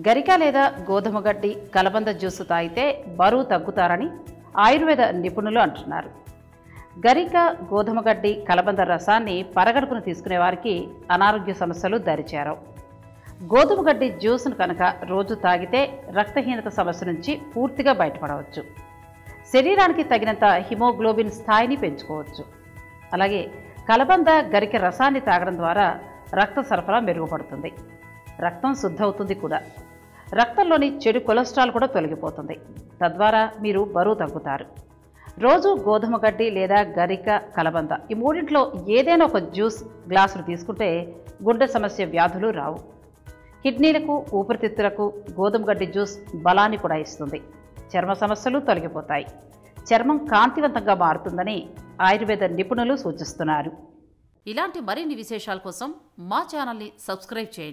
గరిక లేదా గోధుమ గడ్డి కలబంద జ్యూసు తాగితే బరువు తగ్గుతారని ఆయుర్వేద నిపుణులు అంటున్నారు గరిక గోధుమ గడ్డి కలబంద రసాన్ని పరగడుపున తీసుకునే వారికి అనారోగ్య సమస్యలు దరిచేరవు గోధుమ గడ్డి జ్యూస్ను కనుక రోజు తాగితే రక్తహీనత సమస్య నుంచి పూర్తిగా బయటపడవచ్చు శరీరానికి తగినంత హిమోగ్లోబిన్ స్థాయిని పెంచుకోవచ్చు అలాగే కలబంద గరిక రసాన్ని తాగడం ద్వారా రక్త సరఫరా మెరుగుపడుతుంది రక్తం శుద్ధవుతుంది కూడా రక్తంలోని చెడు కొలెస్ట్రాల్ కూడా తొలగిపోతుంది తద్వారా మీరు బరువు తగ్గుతారు రోజు గోధుమ గడ్డి లేదా గరిక కలబంద ఈ మూడింట్లో ఏదైనా ఒక జ్యూస్ గ్లాసులు తీసుకుంటే గుండె సమస్య వ్యాధులు రావు కిడ్నీలకు ఊపిరితిత్తులకు గోధుమ గడ్డి జ్యూస్ బలాన్ని కూడా ఇస్తుంది చర్మ సమస్యలు తొలగిపోతాయి చర్మం కాంతివంతంగా మారుతుందని ఆయుర్వేద నిపుణులు సూచిస్తున్నారు ఇలాంటి మరిన్ని విశేషాల కోసం మా ఛానల్ని సబ్స్క్రైబ్ చేయండి